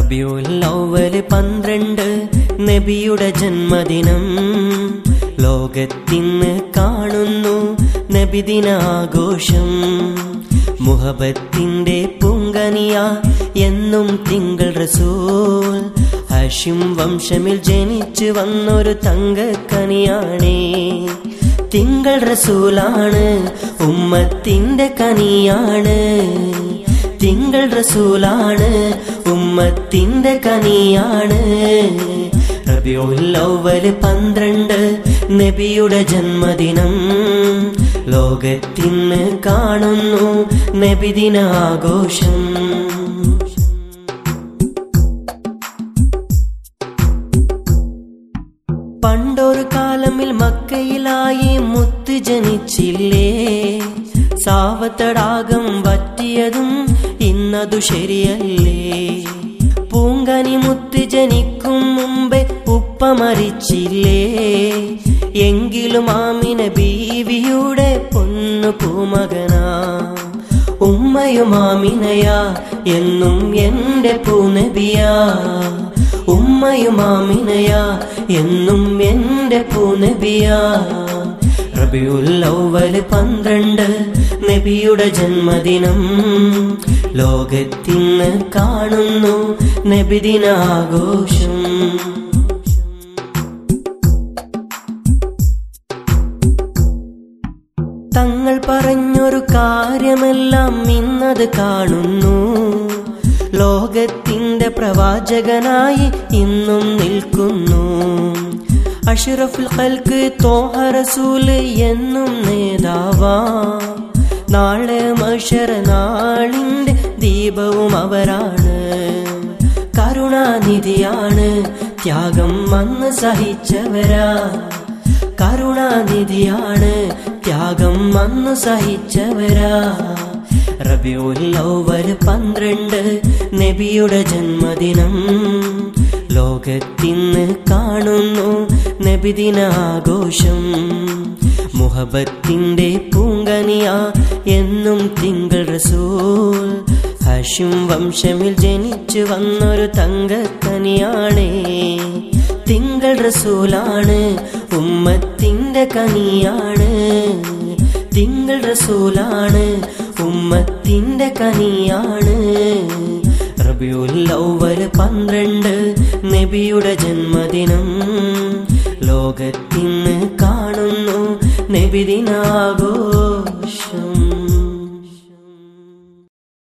റബിയുൽ അവല് പന്ത്രണ്ട് നബിയുടെ ജന്മദിനം ലോകത്തിന്ന് കാണുന്നു നബിദിനാഘോഷം മുഹബത്തിന്റെ പൂങ്കനിയ എന്നും തിങ്കൾ റസൂൽ ഹഷിം വംശമിൽ ജനിച്ചു വന്നൊരു തങ്കക്കനിയാണേ തിങ്കൾ റസൂലാണ് ഉമ്മത്തിന്റെ കനിയാണ് തിങ്കൾ റസൂലാണ് ഉമ്മത്തിന്റെ കനിയാണ് റബിയുൽ അവല് പന്ത്രണ്ട് നബിയുടെ ജന്മദിനം ലോകത്തിന്ന് കാണുന്നു നബിദിനാഘോഷം പണ്ടൊരു കാലമിൽ മക്കയിലായി മുത്ത് ജനിച്ചില്ലേ സാവത്തടാകം വറ്റിയതും ഇന്നതു ശരിയല്ലേ പൂങ്കനി മുത്ത് ജനിക്കും മുമ്പേ ഉപ്പ മരിച്ചില്ലേ എങ്കിലും ആമിന ബീവിയുടെ പൊന്നു പൂമകനാ ഉമ്മയുമാമിനയാ എന്നും എന്റെ പൂനബിയാ ഉമ്മയുമാമിനയാ എന്നും എന്റെ പൂനബിയാ റബിയുൽ അവല് പന്ത്രണ്ട് നബിയുടെ ജന്മദിനം ലോകത്തിന്ന് കാണുന്നു നബിദിനാഘോഷം തങ്ങൾ പറഞ്ഞൊരു കാര്യമെല്ലാം ഇന്നത് കാണുന്നു ലോകത്തിന്റെ പ്രവാചകനായി ഇന്നും നിൽക്കുന്നു അഷ്റഫുൽ ഖൽക്ക് തോഹ റസൂല് എന്നും നേതാവാ നാളെ മഷർ നാളിന്റെ ദീപവും അവരാണ് കരുണാനിധിയാണ് ത്യാഗം വന്ന് സഹിച്ചവരാ കരുണാനിധിയാണ് ത്യാഗം വന്നു സഹിച്ചവരാ റബിയുൽ അവല് പന്ത്രണ്ട് നബിയുടെ ജന്മദിനം ലോകത്തിന്ന് കാണുന്നു നബിദിനാഘോഷം മുഹബത്തിന്റെ പൂങ്കനിയ എന്നും തിങ്കൾ റസൂൽ ഹഷിം വംശമിൽ ജനിച്ചു വന്നൊരു തങ്കക്കനിയാണേ തിങ്കൾ റസൂലാണ് ഉമ്മത്തിന്റെ കനിയാണ് തിങ്കൾ റസൂലാണ് ഉമ്മത്തിന്റെ കനിയാണ് റബിയുൽ അവല് പന്ത്രണ്ട് നബിയുടെ ജന്മദിനം ലോകത്തിന്ന് കാണുന്നു നബിദിനാഘോഷം